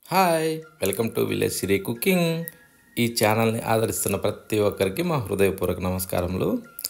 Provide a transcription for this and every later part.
hi welcome to village Siri cooking ఈ ఛానల్ని ఆదరిస్తున్న ప్రతి ఒక్కరికి మా హృదయపూర్వక నమస్కారములు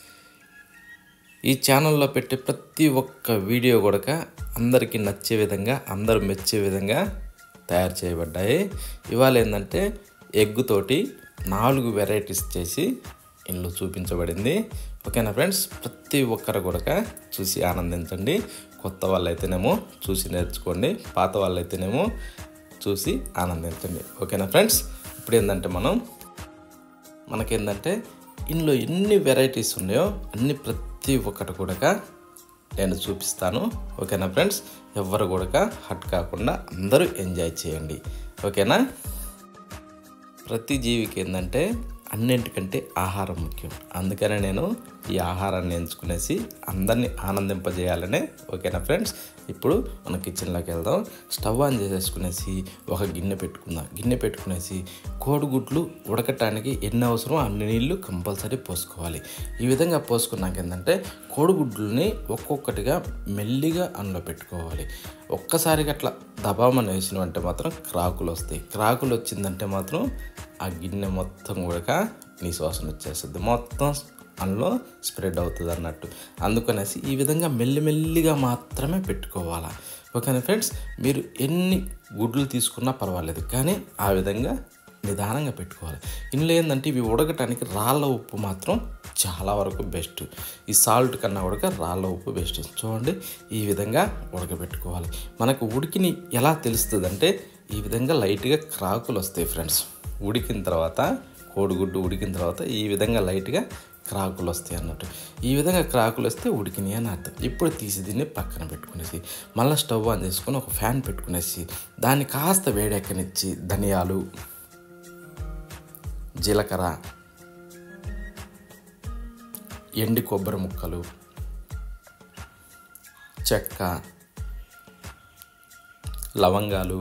ఈ ఛానల్లో పెట్టే ప్రతి ఒక్క వీడియో కూడా అందరికీ నచ్చే విధంగా అందరూ మెచ్చే విధంగా తయారు చేయబడ్డాయి ఇవాళ ఏంటంటే ఎగ్గుతోటి నాలుగు వెరైటీస్ చేసి ఇందులో చూపించబడింది ఓకేనా ఫ్రెండ్స్ ప్రతి ఒక్కరు కూడా చూసి ఆనందించండి కొత్త వాళ్ళైతేనేమో చూసి నేర్చుకోండి పాత వాళ్ళైతేనేమో చూసి ఆనందించండి ఓకేనా ఫ్రెండ్స్ ఇప్పుడు ఏంటంటే మనం మనకేంటంటే ఇందులో ఎన్ని వెరైటీస్ ఉన్నాయో అన్ని ప్రతి ఒక్కటి కూడా నేను చూపిస్తాను ఓకేనా ఫ్రెండ్స్ ఎవరు కూడా హట్ కాకుండా అందరూ ఎంజాయ్ చేయండి ఓకేనా ప్రతి జీవికి ఏంటంటే అన్నింటికంటే ఆహారం ముఖ్యం అందుకనే నేను ఈ ఆహారాన్ని ఎంచుకునేసి అందరినీ ఆనందింపజేయాలనే ఓకేనా ఫ్రెండ్స్ ఇప్పుడు మన కిచెన్లోకి వెళ్దాం స్టవ్ ఆన్ చేసేసుకునేసి ఒక గిన్నె పెట్టుకుందాం గిన్నె పెట్టుకునేసి కోడిగుడ్లు ఉడకటానికి ఎన్ని అవసరం అన్ని నీళ్ళు కంపల్సరీ పోసుకోవాలి ఈ విధంగా పోసుకున్నాక ఏంటంటే కోడిగుడ్లని ఒక్కొక్కటిగా మెల్లిగా అందులో పెట్టుకోవాలి ఒక్కసారిగా అట్లా దబామని వేసినవంటే మాత్రం క్రాకులు వస్తాయి క్రాకులు వచ్చిందంటే మాత్రం ఆ గిన్నె మొత్తం కూడా నీ శ్వాసన వచ్చేస్తుంది మొత్తం అందులో స్ప్రెడ్ అవుతుంది అన్నట్టు అందుకనేసి ఈ విధంగా మెల్లిమెల్లిగా మాత్రమే పెట్టుకోవాలా ఓకేనా ఫ్రెండ్స్ మీరు ఎన్ని గుడ్లు తీసుకున్నా పర్వాలేదు కానీ ఆ విధంగా నిదానంగా పెట్టుకోవాలి ఇందులో ఏంటంటే ఇవి ఉడకటానికి రాళ్ళ ఉప్పు మాత్రం చాలా వరకు బెస్ట్ ఈ సాల్ట్ కన్నా కూడా రాళ్ళ ఉప్పు బెస్ట్ చూడండి ఈ విధంగా ఉడకబెట్టుకోవాలి మనకు ఉడికిని ఎలా తెలుస్తుంది అంటే ఈ విధంగా లైట్గా క్రాకులు వస్తాయి ఫ్రెండ్స్ ఉడికిన తర్వాత కోడిగుడ్డు ఉడికిన తర్వాత ఈ విధంగా లైట్గా క్రాకులు వస్తాయి అన్నట్టు ఈ విధంగా క్రాకులు వస్తే ఉడికినాయి అని అర్థం ఇప్పుడు తీసి దీన్ని పక్కన పెట్టుకునేసి మళ్ళీ స్టవ్ ఆన్ చేసుకొని ఒక ఫ్యాన్ పెట్టుకునేసి దాన్ని కాస్త వేడెక్కనిచ్చి ధనియాలు జీలకర్ర ఎండి కొబ్బరి ముక్కలు చెక్క లవంగాలు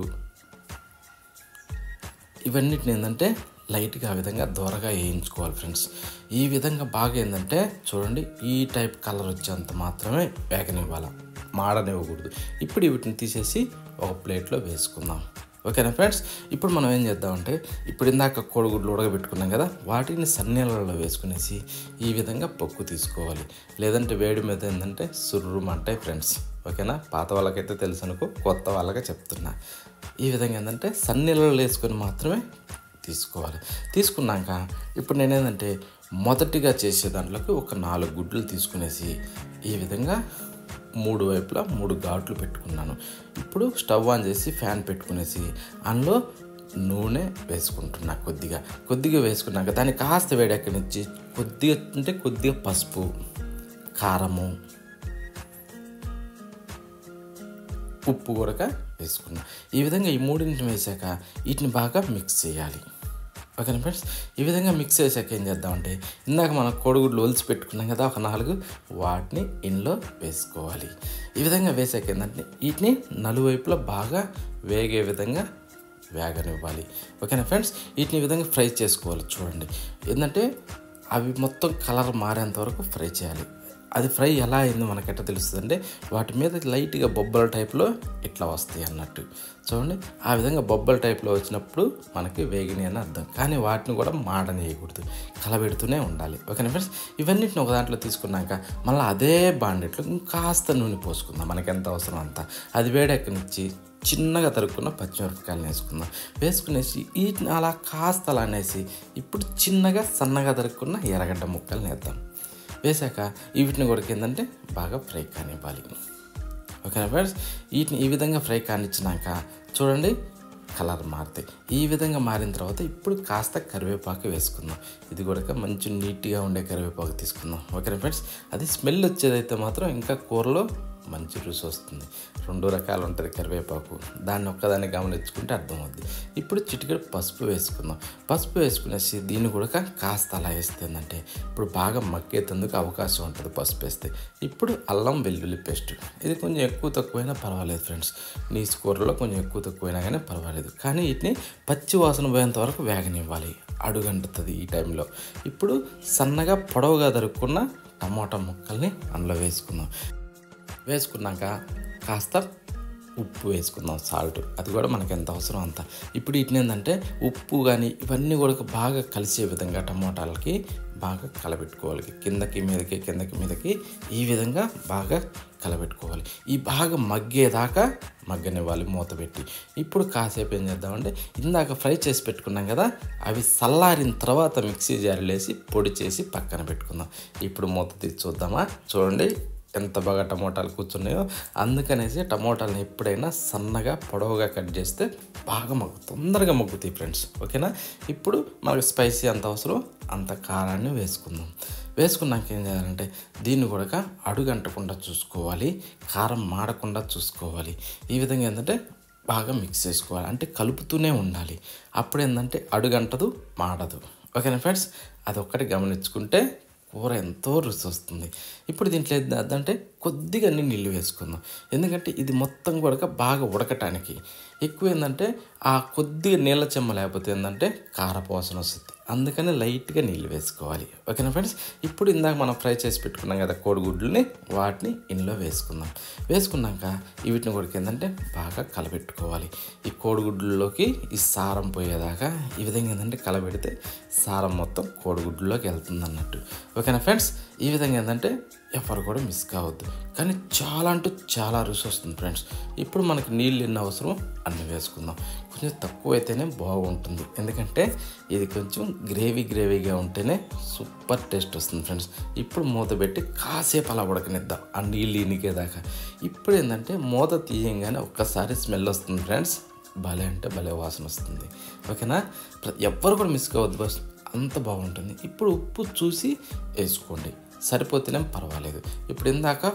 ఇవన్నిటిని ఏంటంటే లైట్గా ఆ విధంగా దూరగా వేయించుకోవాలి ఫ్రెండ్స్ ఈ విధంగా బాగా ఏంటంటే చూడండి ఈ టైప్ కలర్ వచ్చేంత మాత్రమే వేగనివ్వాలి మాడనివ్వకూడదు ఇప్పుడు వీటిని తీసేసి ఒక ప్లేట్లో వేసుకుందాం ఓకేనా ఫ్రెండ్స్ ఇప్పుడు మనం ఏం చేద్దామంటే ఇప్పుడు ఇందాక కోడిగుడ్లు ఉడకబెట్టుకున్నాం కదా వాటిని సన్నీళ్ళలో వేసుకునేసి ఈ విధంగా పొక్కు తీసుకోవాలి లేదంటే వేడి మీద ఏంటంటే సుర్రుమంటాయి ఫ్రెండ్స్ ఓకేనా పాత వాళ్ళకైతే తెలుసు అనుకో కొత్త వాళ్ళకే చెప్తున్నా ఈ విధంగా ఏంటంటే సన్నీళ్ళలో వేసుకొని మాత్రమే తీసుకోవాలి తీసుకున్నాక ఇప్పుడు నేనేంటంటే మొదటిగా చేసే దాంట్లోకి ఒక నాలుగు గుడ్లు తీసుకునేసి ఈ విధంగా మూడు వైపులా మూడు ఘాట్లు పెట్టుకున్నాను ఇప్పుడు స్టవ్ ఆన్ చేసి ఫ్యాన్ పెట్టుకునేసి అందులో నూనె వేసుకుంటున్నా కొద్దిగా కొద్దిగా వేసుకున్నాక దాన్ని కాస్త వేడెక్కనిచ్చి కొద్దిగా అంటే కొద్దిగా పసుపు కారము ఉప్పు కూడా వేసుకున్నా ఈ విధంగా ఈ మూడింటిని వేసాక వీటిని బాగా మిక్స్ చేయాలి ఓకేనా ఫ్రెండ్స్ ఈ విధంగా మిక్స్ చేసాక ఏం చేద్దామంటే ఇందాక మనం కోడిగుడ్లు ఒలిచి పెట్టుకున్నాం కదా ఒక నాలుగు వాటిని ఇంట్లో వేసుకోవాలి ఈ విధంగా వేసాక ఏంటంటే వీటిని నలువైపులా బాగా వేగే విధంగా వేగనివ్వాలి ఓకేనా ఫ్రెండ్స్ వీటిని ఈ విధంగా ఫ్రై చేసుకోవాలి చూడండి ఏంటంటే అవి మొత్తం కలర్ మారేంత వరకు ఫ్రై చేయాలి అది ఫ్రై ఎలా అయిందో మనకి ఎట్లా తెలుస్తుంది అంటే వాటి మీద లైట్గా బొబ్బల టైప్లో ఇట్లా వస్తాయి అన్నట్టు చూడండి ఆ విధంగా బొబ్బల టైప్లో వచ్చినప్పుడు మనకి వేగిని అని అర్థం కానీ వాటిని కూడా మాడనేయకూడదు కలబెడుతూనే ఉండాలి ఓకేనా ఫ్రెండ్స్ ఇవన్నిటిని ఒక దాంట్లో తీసుకున్నాక మళ్ళీ అదే బాండెట్లో ఇంకాస్త నూనె పోసుకుందాం మనకి ఎంత అవసరం అంత అది వేడెక్కనిచ్చి చిన్నగా తరుక్కున్న పచ్చిమిరపకాయలు వేసుకుందాం వేసుకునేసి వీటిని అలా కాస్త అలా అనేసి ఇప్పుడు చిన్నగా సన్నగా తరుక్కున్న ఎర్రగడ్డ ముక్కల్ని వేద్దాం వేసాక వీటిని కూడా ఏంటంటే బాగా ఫ్రై కానివ్వాలి ఓకేనా ఫ్రెండ్స్ వీటిని ఈ విధంగా ఫ్రై కానిచ్చినాక చూడండి కలర్ మారుతాయి ఈ విధంగా మారిన తర్వాత ఇప్పుడు కాస్త కరివేపాకు వేసుకుందాం ఇది కూడా మంచి నీట్గా ఉండే కరివేపాకు తీసుకుందాం ఓకేనా ఫ్రెండ్స్ అది స్మెల్ వచ్చేదైతే మాత్రం ఇంకా కూరలో మంచి రుచి వస్తుంది రెండు రకాలు ఉంటుంది కరివేపాకు దాన్ని ఒక్కదాన్ని గమనించుకుంటే అర్థమవుద్ది ఇప్పుడు చిటికెడు పసుపు వేసుకుందాం పసుపు వేసుకునేసి దీన్ని కూడా కాస్త అలా వేస్తుందంటే ఇప్పుడు బాగా మక్కేతందుకు అవకాశం ఉంటుంది పసుపు వేస్తే ఇప్పుడు అల్లం వెల్లుల్లి పేస్ట్ ఇది కొంచెం ఎక్కువ తక్కువైనా పర్వాలేదు ఫ్రెండ్స్ నీస్ కూరలో కొంచెం ఎక్కువ తక్కువైనా కానీ పర్వాలేదు కానీ వీటిని పచ్చి వాసన పోయేంత వరకు వేగనివ్వాలి అడుగంటుతుంది ఈ టైంలో ఇప్పుడు సన్నగా పొడవుగా దొరుకున్న టమాటా ముక్కల్ని అందులో వేసుకుందాం వేసుకున్నాక కాస్త ఉప్పు వేసుకుందాం సాల్ట్ అది కూడా మనకి ఎంత అవసరం అంత ఇప్పుడు వీటిని ఏంటంటే ఉప్పు కానీ ఇవన్నీ కూడా బాగా కలిసే విధంగా టమోటాలకి బాగా కలబెట్టుకోవాలి కిందకి మీదకి కిందకి మీదకి ఈ విధంగా బాగా కలబెట్టుకోవాలి ఈ బాగా మగ్గేదాకా మగ్గనివ్వాలి మూత పెట్టి ఇప్పుడు కాసేపు ఏం చేద్దామంటే ఇందాక ఫ్రై చేసి పెట్టుకున్నాం కదా అవి చల్లారిన తర్వాత మిక్సీ జారీలేసి పొడి చేసి పక్కన పెట్టుకుందాం ఇప్పుడు మూత తీసి చూద్దామా చూడండి ఎంత బాగా టమోటాలు కూర్చున్నాయో అందుకనేసి టమోటాలను ఎప్పుడైనా సన్నగా పొడవుగా కట్ చేస్తే బాగా మగ్గు తొందరగా మగ్గుతాయి ఫ్రెండ్స్ ఓకేనా ఇప్పుడు మనకు స్పైసీ అంత అవసరం అంత కారాన్ని వేసుకుందాం వేసుకున్నాక ఏం చేయాలంటే దీన్ని కూడా అడుగంటకుండా చూసుకోవాలి కారం మాడకుండా చూసుకోవాలి ఈ విధంగా ఏంటంటే బాగా మిక్స్ చేసుకోవాలి అంటే కలుపుతూనే ఉండాలి అప్పుడు ఏంటంటే అడుగంటదు మాడదు ఓకేనా ఫ్రెండ్స్ అదొక్కటి గమనించుకుంటే కూర ఎంతో రుచి వస్తుంది ఇప్పుడు దీంట్లో ఏంటంటే కొద్దిగా అన్ని నీళ్ళు వేసుకుందాం ఎందుకంటే ఇది మొత్తం కూడా బాగా ఉడకటానికి ఎక్కువ ఏంటంటే ఆ కొద్దిగా నీళ్ళ చెమ్మ లేకపోతే ఏంటంటే కారపోసన వస్తుంది అందుకని లైట్గా నీళ్ళు వేసుకోవాలి ఓకేనా ఫ్రెండ్స్ ఇప్పుడు ఇందాక మనం ఫ్రై చేసి పెట్టుకున్నాం కదా కోడిగుడ్లని వాటిని ఇందులో వేసుకుందాం వేసుకున్నాక వీటిని కూడా ఏంటంటే బాగా కలబెట్టుకోవాలి ఈ కోడిగుడ్లలోకి ఈ సారం పోయేదాకా ఈ విధంగా ఏంటంటే కలబెడితే సారం మొత్తం కోడిగుడ్లోకి వెళ్తుంది అన్నట్టు ఓకేనా ఫ్రెండ్స్ ఈ విధంగా ఏంటంటే ఎవరు కూడా మిస్ కావద్దు కానీ చాలా అంటే చాలా రుచి వస్తుంది ఫ్రెండ్స్ ఇప్పుడు మనకి నీళ్ళు ఎన్ని అవసరం అన్ని వేసుకుందాం కొంచెం తక్కువ అయితేనే బాగుంటుంది ఎందుకంటే ఇది కొంచెం గ్రేవీ గ్రేవీగా ఉంటేనే సూపర్ టేస్ట్ వస్తుంది ఫ్రెండ్స్ ఇప్పుడు మూత పెట్టి కాసేపు అలా ఉడకనిద్దాం ఆ నీళ్ళు ఇనికేదాకా ఇప్పుడు ఏంటంటే మూత తీయంగానే ఒక్కసారి స్మెల్ వస్తుంది ఫ్రెండ్స్ భలే అంటే భలే వాసన వస్తుంది ఓకేనా ఎవ్వరు కూడా మిస్ కావద్దు బస్ అంత బాగుంటుంది ఇప్పుడు ఉప్పు చూసి వేసుకోండి సరిపోతేనే పర్వాలేదు ఇప్పుడు ఇందాక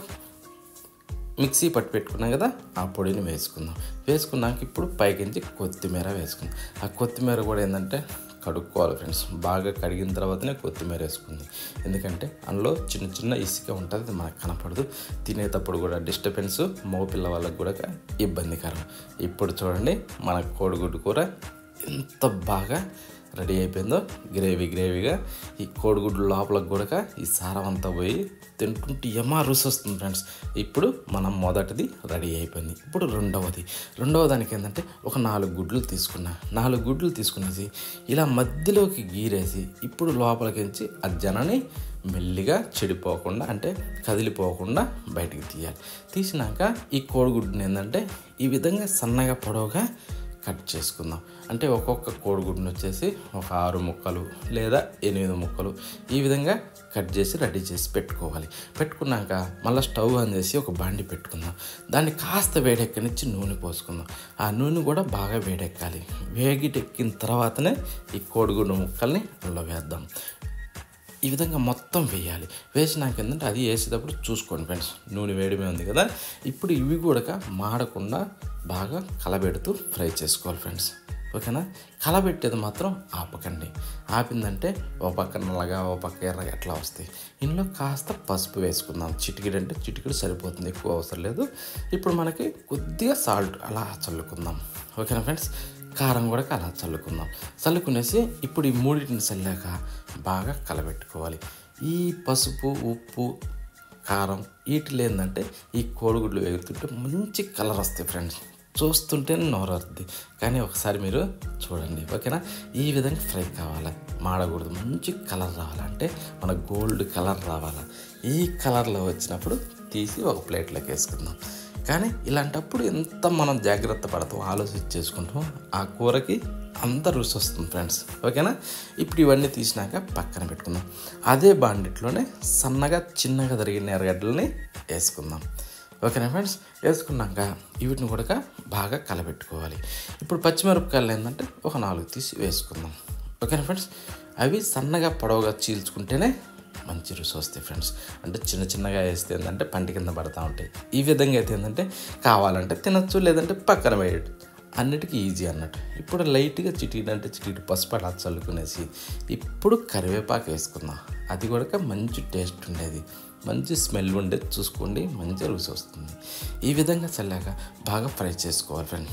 మిక్సీ పట్టి పెట్టుకున్నాం కదా ఆ పొడిని వేసుకుందాం వేసుకున్నాక ఇప్పుడు పైకించి కొత్తిమీర వేసుకుందాం ఆ కొత్తిమీర కూడా ఏంటంటే కడుక్కోవాలి ఫ్రెండ్స్ బాగా కడిగిన తర్వాతనే కొత్తిమీర వేసుకుంది ఎందుకంటే అందులో చిన్న చిన్న ఇసుక ఉంటుంది అది మనకు కనపడదు తినేటప్పుడు కూడా డిస్టర్బెన్స్ మగపిల్ల వాళ్ళకి కూడా ఇబ్బందికరం ఇప్పుడు చూడండి మన కోడిగుడ్డు కూర ఎంత బాగా రెడీ అయిపోయిందో గ్రేవీ గ్రేవీగా ఈ కోడిగుడ్డు లోపలకు కూడా ఈ సారం అంతా పోయి తింటుంటే యమా రుచి వస్తుంది ఫ్రెండ్స్ ఇప్పుడు మనం మొదటిది రెడీ అయిపోయింది ఇప్పుడు రెండవది రెండవ దానికి ఏంటంటే ఒక నాలుగు గుడ్లు తీసుకున్నా నాలుగు గుడ్లు తీసుకునేసి ఇలా మధ్యలోకి గీరేసి ఇప్పుడు లోపలికించి ఆ జనని మెల్లిగా చెడిపోకుండా అంటే కదిలిపోకుండా బయటికి తీయాలి తీసినాక ఈ కోడిగుడ్డుని ఏంటంటే ఈ విధంగా సన్నగా పొడవుగా కట్ చేసుకుందాం అంటే ఒక్కొక్క కోడిగుడ్డును వచ్చేసి ఒక ఆరు ముక్కలు లేదా ఎనిమిది ముక్కలు ఈ విధంగా కట్ చేసి రెడీ చేసి పెట్టుకోవాలి పెట్టుకున్నాక మళ్ళీ స్టవ్ ఆన్ చేసి ఒక బాండి పెట్టుకుందాం దాన్ని కాస్త వేడెక్కనిచ్చి నూనె పోసుకుందాం ఆ నూనె కూడా బాగా వేడెక్కాలి వేగిటెక్కిన తర్వాతనే ఈ కోడిగుడ్డు ముక్కల్ని అందులో వేద్దాం ఈ విధంగా మొత్తం వేయాలి వేసినాక ఏంటంటే అది వేసేటప్పుడు చూసుకోండి ఫ్రెండ్స్ నూనె వేడిమే ఉంది కదా ఇప్పుడు ఇవి కూడా మాడకుండా బాగా కలబెడుతూ ఫ్రై చేసుకోవాలి ఫ్రెండ్స్ ఓకేనా కలబెట్టేది మాత్రం ఆపకండి ఆపిందంటే ఓ పక్క నల్లగా ఓ పక్క ఎర్రగా ఎట్లా వస్తాయి ఇందులో కాస్త పసుపు వేసుకుందాం చిటికెడు అంటే చిటికెడు సరిపోతుంది ఎక్కువ అవసరం లేదు ఇప్పుడు మనకి కొద్దిగా సాల్ట్ అలా చల్లుకుందాం ఓకేనా ఫ్రెండ్స్ కారం కూడా అలా చల్లుకుందాం చల్లుకునేసి ఇప్పుడు ఈ మూడింటిని చల్లాక బాగా కలబెట్టుకోవాలి ఈ పసుపు ఉప్పు కారం వీటిలో ఏంటంటే ఈ కోడిగుడ్లు వేగుతుంటే మంచి కలర్ వస్తాయి ఫ్రెండ్స్ చూస్తుంటే నోరొద్ది కానీ ఒకసారి మీరు చూడండి ఓకేనా ఈ విధంగా ఫ్రై కావాలి మాడకూడదు మంచి కలర్ రావాలంటే మన గోల్డ్ కలర్ రావాలి ఈ కలర్లో వచ్చినప్పుడు తీసి ఒక ప్లేట్లోకి వేసుకుందాం కానీ ఇలాంటప్పుడు ఎంత మనం జాగ్రత్త పడతాం ఆలోచించి చేసుకుంటాం ఆ కూరకి అంత రుచి వస్తుంది ఫ్రెండ్స్ ఓకేనా ఇప్పుడు ఇవన్నీ తీసినాక పక్కన పెట్టుకుందాం అదే బాండిట్లోనే సన్నగా చిన్నగా తరిగిన ఎర్రగడ్డలని వేసుకుందాం ఓకేనా ఫ్రెండ్స్ వేసుకున్నాక వీటిని కూడా బాగా కలబెట్టుకోవాలి ఇప్పుడు పచ్చిమిరపకాయలు ఏంటంటే ఒక నాలుగు తీసి వేసుకుందాం ఓకేనా ఫ్రెండ్స్ అవి సన్నగా పొడవుగా చీల్చుకుంటేనే మంచి రుచి వస్తాయి ఫ్రెండ్స్ అంటే చిన్న చిన్నగా వేస్తే ఏంటంటే పంటి కింద పడతా ఉంటాయి ఈ విధంగా అయితే ఏంటంటే కావాలంటే తినచ్చు లేదంటే పక్కన వేయడం అన్నిటికీ ఈజీ అన్నట్టు ఇప్పుడు లైట్గా చిటికి అంటే చిటికి పసుపు అలా చల్లుకునేసి ఇప్పుడు కరివేపాకు వేసుకుందాం అది కూడా మంచి టేస్ట్ ఉండేది మంచి స్మెల్ ఉండేది చూసుకోండి మంచి రుచి వస్తుంది ఈ విధంగా చల్లాక బాగా ఫ్రై చేసుకోవాలి ఫ్రెండ్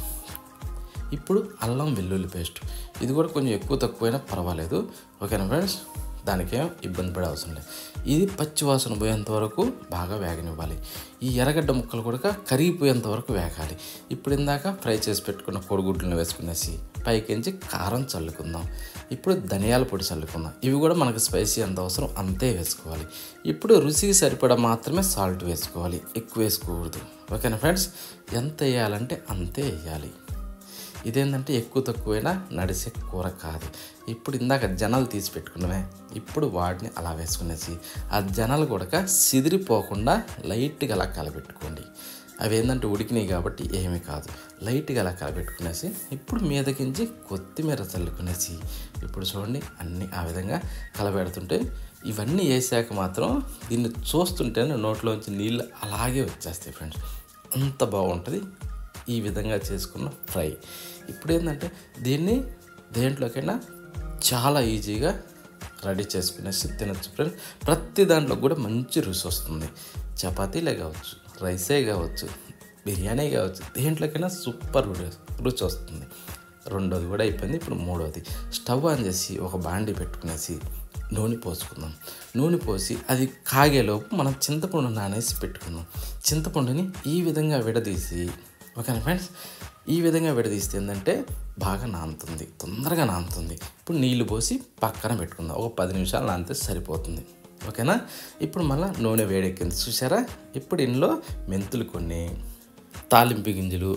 ఇప్పుడు అల్లం వెల్లుల్లి పేస్ట్ ఇది కూడా కొంచెం ఎక్కువ తక్కువైనా పర్వాలేదు ఓకేనా ఫ్రెండ్స్ దానికేం ఇబ్బంది పడే అవసరం లేదు ఇది పచ్చి వాసన పోయేంత వరకు బాగా వేగనివ్వాలి ఈ ఎర్రగడ్డ ముక్కలు కూడా కరిగిపోయేంత వరకు వేగాలి ఇప్పుడు ఇందాక ఫ్రై చేసి పెట్టుకున్న కోడిగుడ్లను వేసుకునేసి పైకించి కారం చల్లుకుందాం ఇప్పుడు ధనియాల పొడి చల్లుకుందాం ఇవి కూడా మనకు స్పైసీ ఎంత అవసరం అంతే వేసుకోవాలి ఇప్పుడు రుచికి సరిపడా మాత్రమే సాల్ట్ వేసుకోవాలి ఎక్కువ వేసుకోకూడదు ఓకేనా ఫ్రెండ్స్ ఎంత వేయాలంటే అంతే వేయాలి ఇదేంటంటే ఎక్కువ తక్కువైనా నడిసే కూర కాదు ఇప్పుడు ఇందాక జనాలు తీసి పెట్టుకున్నవే ఇప్పుడు వాటిని అలా వేసుకునేసి ఆ జనాలు కూడా సిదిరిపోకుండా లైట్గా అలా కలబెట్టుకోండి అవి ఏంటంటే ఉడికినాయి కాబట్టి ఏమీ కాదు లైట్గా అలా కలబెట్టుకునేసి ఇప్పుడు మీదకించి కొత్తిమీర చల్లుకునేసి ఇప్పుడు చూడండి అన్నీ ఆ విధంగా కలబెడుతుంటే ఇవన్నీ వేసాక మాత్రం దీన్ని చూస్తుంటేనే నోట్లోంచి నీళ్ళు అలాగే వచ్చేస్తాయి ఫ్రెండ్స్ అంత బాగుంటుంది ఈ విధంగా చేసుకున్న ఫ్రై ఇప్పుడు ఏంటంటే దీన్ని దేంట్లోకైనా చాలా ఈజీగా రెడీ చేసుకునేసి తినచ్చు ఫ్రెండ్స్ ప్రతి దాంట్లో కూడా మంచి రుచి వస్తుంది చపాతీలే కావచ్చు రైసే కావచ్చు బిర్యానీ కావచ్చు దేంట్లోకైనా సూపర్ రుచి వస్తుంది రెండోది కూడా అయిపోయింది ఇప్పుడు మూడోది స్టవ్ ఆన్ చేసి ఒక బాండి పెట్టుకునేసి నూనె పోసుకుందాం నూనె పోసి అది కాగేలోపు మనం చింతపండు నానేసి పెట్టుకుందాం చింతపండుని ఈ విధంగా విడదీసి ఓకేనా ఫ్రెండ్స్ ఈ విధంగా విడదీస్తే ఏంటంటే బాగా నానుతుంది తొందరగా నానుతుంది ఇప్పుడు నీళ్లు పోసి పక్కన పెట్టుకుందాం ఒక పది నిమిషాలు నానితే సరిపోతుంది ఓకేనా ఇప్పుడు మళ్ళీ నూనె వేడెక్కింది చూసారా ఇప్పుడు ఇందులో మెంతులు కొన్ని తాలింపు గింజలు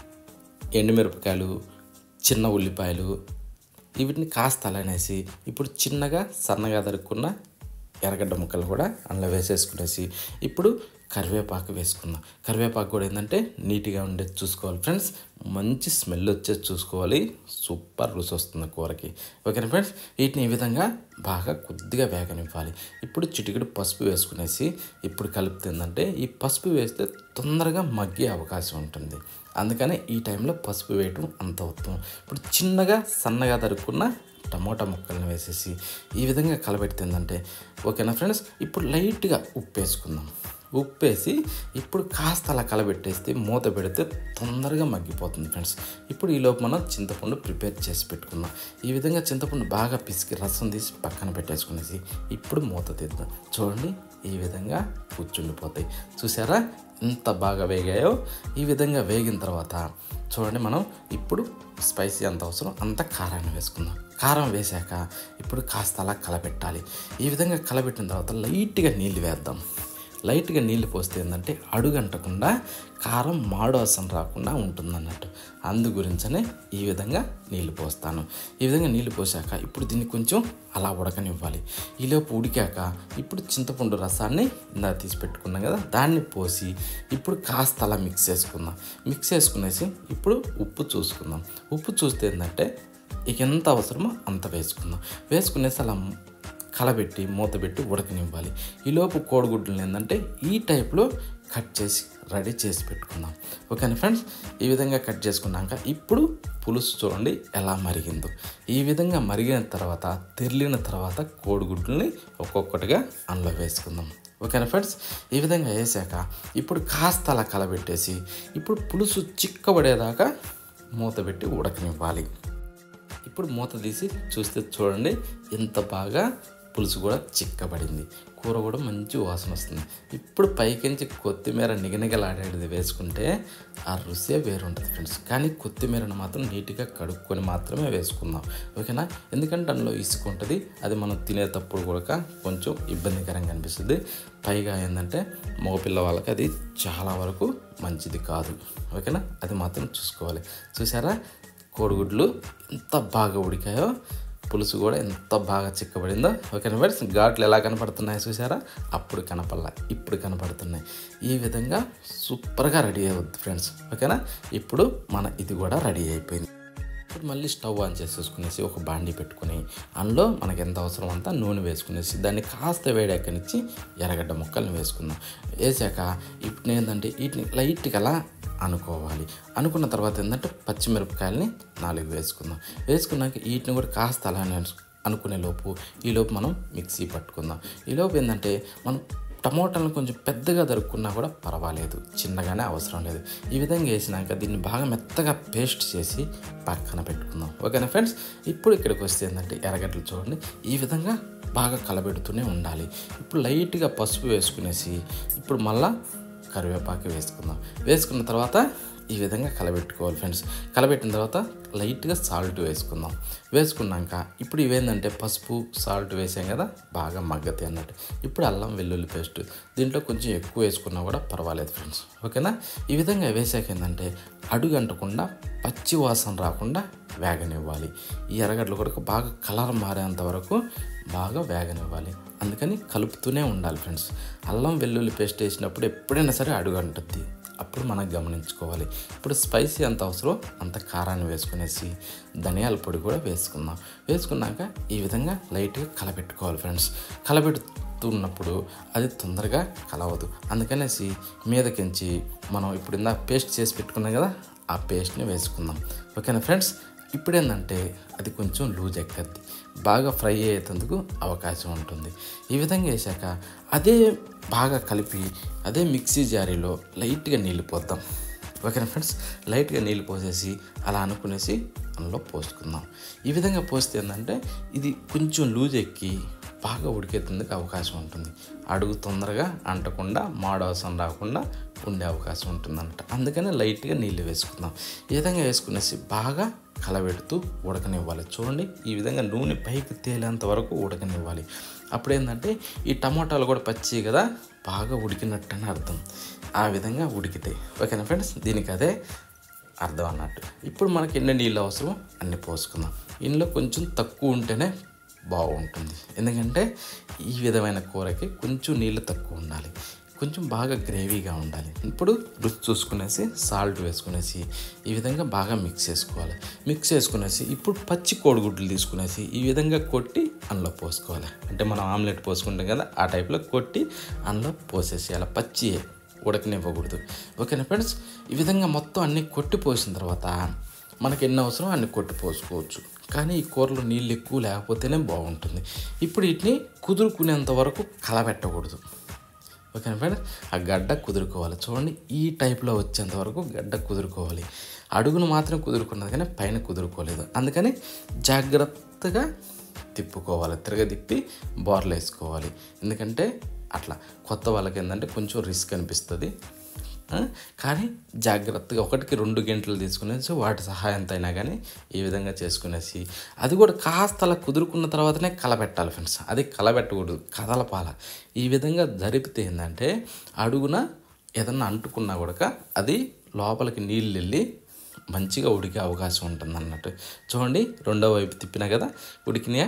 ఎండుమిరపకాయలు చిన్న ఉల్లిపాయలు వీటిని కాస్త అలానేసి ఇప్పుడు చిన్నగా సన్నగా తరుక్కున్న ఎర్రగడ్డ ముక్కలు కూడా అందులో వేసేసుకునేసి ఇప్పుడు కరివేపాకు వేసుకుందాం కరివేపాకు కూడా ఏంటంటే నీట్గా ఉండేది చూసుకోవాలి ఫ్రెండ్స్ మంచి స్మెల్ వచ్చేది చూసుకోవాలి సూపర్ రుచి వస్తుంది కూరకి ఓకేనా ఫ్రెండ్స్ వీటిని ఈ విధంగా బాగా కొద్దిగా వేగనివ్వాలి ఇప్పుడు చిటికెడు పసుపు వేసుకునేసి ఇప్పుడు కలుపుతుందంటే ఈ పసుపు వేస్తే తొందరగా మగ్గే అవకాశం ఉంటుంది అందుకని ఈ టైంలో పసుపు వేయటం అంత ఉత్తమం ఇప్పుడు చిన్నగా సన్నగా తరుక్కున్న టమోటా ముక్కలను వేసేసి ఈ విధంగా కలబెడుతుందంటే ఓకేనా ఫ్రెండ్స్ ఇప్పుడు లైట్గా ఉప్పు వేసుకుందాం ఉప్పు వేసి ఇప్పుడు కాస్త అలా కలబెట్టేస్తే మూత పెడితే తొందరగా మగ్గిపోతుంది ఫ్రెండ్స్ ఇప్పుడు ఈలోపు మనం చింతపండు ప్రిపేర్ చేసి పెట్టుకుందాం ఈ విధంగా చింతపండు బాగా పిసికి రసం తీసి పక్కన పెట్టేసుకునేసి ఇప్పుడు మూత తీద్దాం చూడండి ఈ విధంగా కూర్చుండిపోతాయి చూసారా ఎంత బాగా వేగాయో ఈ విధంగా వేగిన తర్వాత చూడండి మనం ఇప్పుడు స్పైసీ ఎంత అవసరం అంత కారాన్ని వేసుకుందాం కారం వేశాక ఇప్పుడు కాస్త అలా కలబెట్టాలి ఈ విధంగా కలబెట్టిన తర్వాత లైట్గా నీళ్ళు వేద్దాం లైట్గా నీళ్ళు పోస్తే ఏంటంటే అడుగంటకుండా కారం మాడు వాసన రాకుండా ఉంటుందన్నట్టు అందు గురించనే ఈ విధంగా నీళ్ళు పోస్తాను ఈ విధంగా నీళ్ళు పోసాక ఇప్పుడు దీన్ని కొంచెం అలా ఉడకనివ్వాలి ఈలోపు ఉడికాక ఇప్పుడు చింతపండు రసాన్ని ఇందా తీసి పెట్టుకున్నాం కదా దాన్ని పోసి ఇప్పుడు కాస్త అలా మిక్స్ చేసుకుందాం మిక్స్ చేసుకునేసి ఇప్పుడు ఉప్పు చూసుకుందాం ఉప్పు చూస్తే ఏంటంటే ఇక ఎంత అవసరమో అంత వేసుకుందాం వేసుకునేసి అలా కలబెట్టి మూత పెట్టి ఉడకనివ్వాలి ఈలోపు కోడిగుడ్లను ఏంటంటే ఈ టైప్లో కట్ చేసి రెడీ చేసి పెట్టుకుందాం ఓకేనా ఫ్రెండ్స్ ఈ విధంగా కట్ చేసుకున్నాక ఇప్పుడు పులుసు చూడండి ఎలా మరిగిందో ఈ విధంగా మరిగిన తర్వాత తెరిలిన తర్వాత కోడిగుడ్లని ఒక్కొక్కటిగా అందులో వేసుకుందాం ఓకేనా ఫ్రెండ్స్ ఈ విధంగా వేసాక ఇప్పుడు కాస్త అలా కలబెట్టేసి ఇప్పుడు పులుసు చిక్కబడేదాకా మూత పెట్టి ఉడకనివ్వాలి ఇప్పుడు మూత తీసి చూస్తే చూడండి ఎంత బాగా పులుసు కూడా చిక్కబడింది కూర కూడా మంచి వాసన వస్తుంది ఇప్పుడు పైకించి కొత్తిమీర నిగనిగలాడేది వేసుకుంటే ఆ రుసే వేరుంటుంది ఫ్రెండ్స్ కానీ కొత్తిమీరను మాత్రం నీట్గా కడుక్కొని మాత్రమే వేసుకుందాం ఓకేనా ఎందుకంటే అందులో ఇసుక ఉంటుంది అది మనం తినేటప్పుడు కూడా కొంచెం ఇబ్బందికరంగా అనిపిస్తుంది పైగా ఏంటంటే మగపిల్ల వాళ్ళకి అది చాలా వరకు మంచిది కాదు ఓకేనా అది మాత్రం చూసుకోవాలి చూసారా కోడిగుడ్లు ఎంత బాగా ఉడికాయో పులుసు కూడా ఎంత బాగా చిక్కబడిందో ఓకేనా ఫ్రెండ్స్ ఘాట్లు ఎలా కనపడుతున్నాయో చూసారా అప్పుడు కనపడలా ఇప్పుడు కనపడుతున్నాయి ఈ విధంగా సూపర్గా రెడీ అవుద్ది ఫ్రెండ్స్ ఓకేనా ఇప్పుడు మన ఇది కూడా రెడీ అయిపోయింది ఇప్పుడు మళ్ళీ స్టవ్ ఆన్ చేసేసుకునేసి ఒక బాండి పెట్టుకుని అందులో మనకి ఎంత అవసరం అంతా నూనె వేసుకునేసి దాన్ని కాస్త వేడెక్కనిచ్చి ఎర్రగడ్డ ముక్కల్ని వేసుకుందాం వేసాక ఇప్పుడు ఏంటంటే వీటిని లైట్గా అలా అనుకోవాలి అనుకున్న తర్వాత ఏంటంటే పచ్చిమిరపకాయలని నాలుగు వేసుకుందాం వేసుకున్నాక వీటిని కూడా కాస్త అలానే అనుకునే లోపు ఈ లోపు మనం మిక్సీ పట్టుకుందాం ఈ లోపు ఏంటంటే మనం టమోటాలను కొంచెం పెద్దగా దొరుకున్నా కూడా పర్వాలేదు చిన్నగానే అవసరం లేదు ఈ విధంగా వేసినాక దీన్ని బాగా మెత్తగా పేస్ట్ చేసి పక్కన పెట్టుకుందాం ఓకేనా ఫ్రెండ్స్ ఇప్పుడు ఇక్కడికి వస్తే ఏంటంటే ఎర్రగడ్డలు చూడండి ఈ విధంగా బాగా కలబెడుతూనే ఉండాలి ఇప్పుడు లైట్గా పసుపు వేసుకునేసి ఇప్పుడు మళ్ళా కరివేపాకు వేసుకుందాం వేసుకున్న తర్వాత ఈ విధంగా కలబెట్టుకోవాలి ఫ్రెండ్స్ కలబెట్టిన తర్వాత లైట్గా సాల్ట్ వేసుకుందాం వేసుకున్నాక ఇప్పుడు ఇవేంటంటే పసుపు సాల్ట్ వేసాం కదా బాగా మగ్గతాయి అన్నట్టు ఇప్పుడు అల్లం వెల్లుల్లి పేస్ట్ దీంట్లో కొంచెం ఎక్కువ వేసుకున్నా కూడా పర్వాలేదు ఫ్రెండ్స్ ఓకేనా ఈ విధంగా వేసాక ఏంటంటే అడుగు అంటకుండా పచ్చి వాసన రాకుండా వేగనివ్వాలి ఈ ఎర్రగడ్డలు కూడా బాగా కలర్ మారేంత వరకు బాగా వేగనివ్వాలి అందుకని కలుపుతూనే ఉండాలి ఫ్రెండ్స్ అల్లం వెల్లుల్లి పేస్ట్ వేసినప్పుడు ఎప్పుడైనా సరే అడుగు అంటుద్ది అప్పుడు మనం గమనించుకోవాలి ఇప్పుడు స్పైసీ ఎంత అవసరం అంత కారాన్ని వేసుకునేసి ధనియాల పొడి కూడా వేసుకుందాం వేసుకున్నాక ఈ విధంగా లైట్గా కలపెట్టుకోవాలి ఫ్రెండ్స్ కలపెడుతున్నప్పుడు అది తొందరగా కలవదు అందుకనేసి మీదకించి మనం ఇప్పుడు ఇందాక పేస్ట్ చేసి పెట్టుకున్నాం కదా ఆ పేస్ట్ని వేసుకుందాం ఓకేనా ఫ్రెండ్స్ ఇప్పుడు ఏంటంటే అది కొంచెం లూజ్ ఎక్కద్ది బాగా ఫ్రై అయ్యేందుకు అవకాశం ఉంటుంది ఈ విధంగా వేసాక అదే బాగా కలిపి అదే మిక్సీ జారీలో లైట్గా నీళ్ళు పోద్దాం ఓకేనా ఫ్రెండ్స్ లైట్గా నీళ్ళు పోసేసి అలా అనుకునేసి అందులో పోసుకుందాం ఈ విధంగా పోస్తే ఏంటంటే ఇది కొంచెం లూజ్ ఎక్కి బాగా ఉడికేందుకు అవకాశం ఉంటుంది అడుగు తొందరగా అంటకుండా మాడవసరం రాకుండా ఉండే అవకాశం ఉంటుందంట అందుకని లైట్గా నీళ్ళు వేసుకుందాం ఈ విధంగా వేసుకునేసి బాగా కలబెడుతూ ఉడకనివ్వాలి చూడండి ఈ విధంగా నూనె పైకి తేలేంత వరకు ఉడకనివ్వాలి అప్పుడు ఏంటంటే ఈ టమాటాలు కూడా పచ్చి కదా బాగా ఉడికినట్టు అని అర్థం ఆ విధంగా ఉడికితాయి ఓకేనా ఫ్రెండ్స్ దీనికి అదే అర్థం అన్నట్టు ఇప్పుడు మనకి ఎన్ని నీళ్ళు అవసరం అన్ని పోసుకుందాం ఇందులో కొంచెం తక్కువ ఉంటేనే బాగుంటుంది ఎందుకంటే ఈ విధమైన కూరకి కొంచెం నీళ్ళు తక్కువ ఉండాలి కొంచెం బాగా గ్రేవీగా ఉండాలి ఇప్పుడు రుచి చూసుకునేసి సాల్ట్ వేసుకునేసి ఈ విధంగా బాగా మిక్స్ చేసుకోవాలి మిక్స్ చేసుకునేసి ఇప్పుడు పచ్చి కోడిగుడ్లు తీసుకునేసి ఈ విధంగా కొట్టి అందులో పోసుకోవాలి అంటే మనం ఆమ్లెట్ పోసుకుంటాం కదా ఆ టైప్లో కొట్టి అందులో పోసేసేయాలి పచ్చి ఉడకనివ్వకూడదు ఓకేనా ఫ్రెండ్స్ ఈ విధంగా మొత్తం అన్నీ కొట్టి పోసిన తర్వాత మనకి ఎన్ని అవసరం అన్ని కొట్టి పోసుకోవచ్చు కానీ ఈ కూరలో నీళ్ళు ఎక్కువ లేకపోతేనే బాగుంటుంది ఇప్పుడు వీటిని కుదురుకునేంత వరకు కలబెట్టకూడదు ఓకేనా ఫ్రెండ్ ఆ గడ్డ కుదురుకోవాలి చూడండి ఈ టైప్లో వచ్చేంత వరకు గడ్డ కుదురుకోవాలి అడుగును మాత్రం కుదురుకున్నది కానీ పైన కుదురుకోలేదు అందుకని జాగ్రత్తగా తిప్పుకోవాలి తిరగదిప్పి బోర్లు వేసుకోవాలి ఎందుకంటే అట్లా కొత్త వాళ్ళకి ఏంటంటే కొంచెం రిస్క్ అనిపిస్తుంది ఆ, కానీ జాగ్రత్తగా ఒకటికి రెండు గంటలు తీసుకునేసి వాటి సహాయంతో అయినా కానీ ఈ విధంగా చేసుకునేసి అది కూడా కాస్త అలా కుదురుకున్న తర్వాతనే కలబెట్టాలి ఫ్రెండ్స్ అది కలబెట్టకూడదు కదలపాల ఈ విధంగా జరిపితే ఏంటంటే అడుగున ఏదన్నా అంటుకున్నా కూడా అది లోపలికి నీళ్ళు వెళ్ళి మంచిగా ఉడికే అవకాశం ఉంటుంది అన్నట్టు చూడండి రెండో వైపు తిప్పినా కదా ఉడికినాయా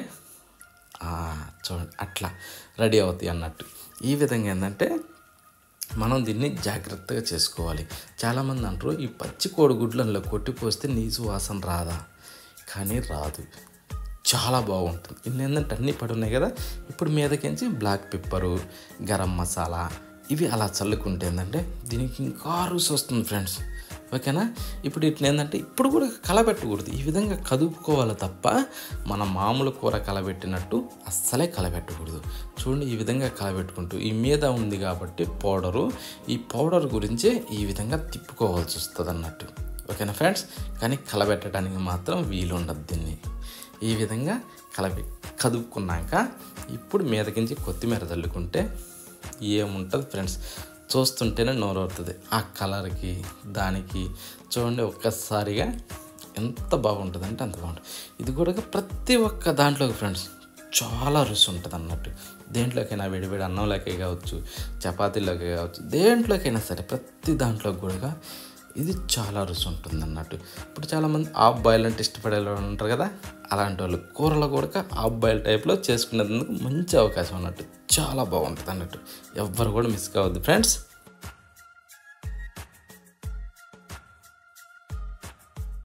ఆ, చూడండి అట్లా రెడీ అవుతాయి అన్నట్టు ఈ విధంగా ఏంటంటే మనం దీన్ని జాగ్రత్తగా చేసుకోవాలి చాలామంది అంటారు ఈ పచ్చి కోడిగుడ్లలో కొట్టిపోస్తే నీసు వాసన రాదా కానీ రాదు చాలా బాగుంటుంది ఇన్ని ఏంటంటే అన్నీ పడి ఉన్నాయి కదా ఇప్పుడు మీదకించి బ్లాక్ పెప్పరు గరం మసాలా ఇవి అలా చల్లుకుంటే ఏంటంటే దీనికి ఇంకా రుచి వస్తుంది ఫ్రెండ్స్ ఓకేనా ఇప్పుడు ఇట్లా ఏంటంటే ఇప్పుడు కూడా కలబెట్టకూడదు ఈ విధంగా కదుపుకోవాలి తప్ప మన మామూలు కూర కలబెట్టినట్టు అస్సలే కలబెట్టకూడదు చూడండి ఈ విధంగా కలబెట్టుకుంటూ ఈ మీద ఉంది కాబట్టి పౌడరు ఈ పౌడర్ గురించే ఈ విధంగా తిప్పుకోవాల్సి వస్తుంది అన్నట్టు ఓకేనా ఫ్రెండ్స్ కానీ కలబెట్టడానికి మాత్రం వీలు ఉండదు దీన్ని ఈ విధంగా కలబె కదుపుకున్నాక ఇప్పుడు మీదకించి కొత్తిమీర చల్లుకుంటే ఏముంటుంది ఫ్రెండ్స్ చూస్తుంటేనే నోరవుతుంది ఆ కలర్కి దానికి చూడండి ఒక్కసారిగా ఎంత బాగుంటుంది అంటే అంత బాగుంటుంది ఇది కూడా ప్రతి ఒక్క దాంట్లోకి ఫ్రెండ్స్ చాలా రుచి ఉంటుంది అన్నట్టు దేంట్లోకైనా వేడివేడి అన్నంలోకే కావచ్చు చపాతీలోకి కావచ్చు దేంట్లోకైనా సరే ప్రతి దాంట్లో కూడా ఇది చాలా రుచి ఉంటుంది అన్నట్టు ఇప్పుడు చాలామంది హాఫ్ బాయిల్ అంటే ఇష్టపడే వాళ్ళు ఉంటారు కదా అలాంటి వాళ్ళు కూరలో కూడా హాఫ్ బాయిల్ టైప్లో చేసుకునేందుకు మంచి అవకాశం అన్నట్టు చాలా బాగుంటుంది అన్నట్టు ఎవ్వరు కూడా మిస్ కావద్దు ఫ్రెండ్స్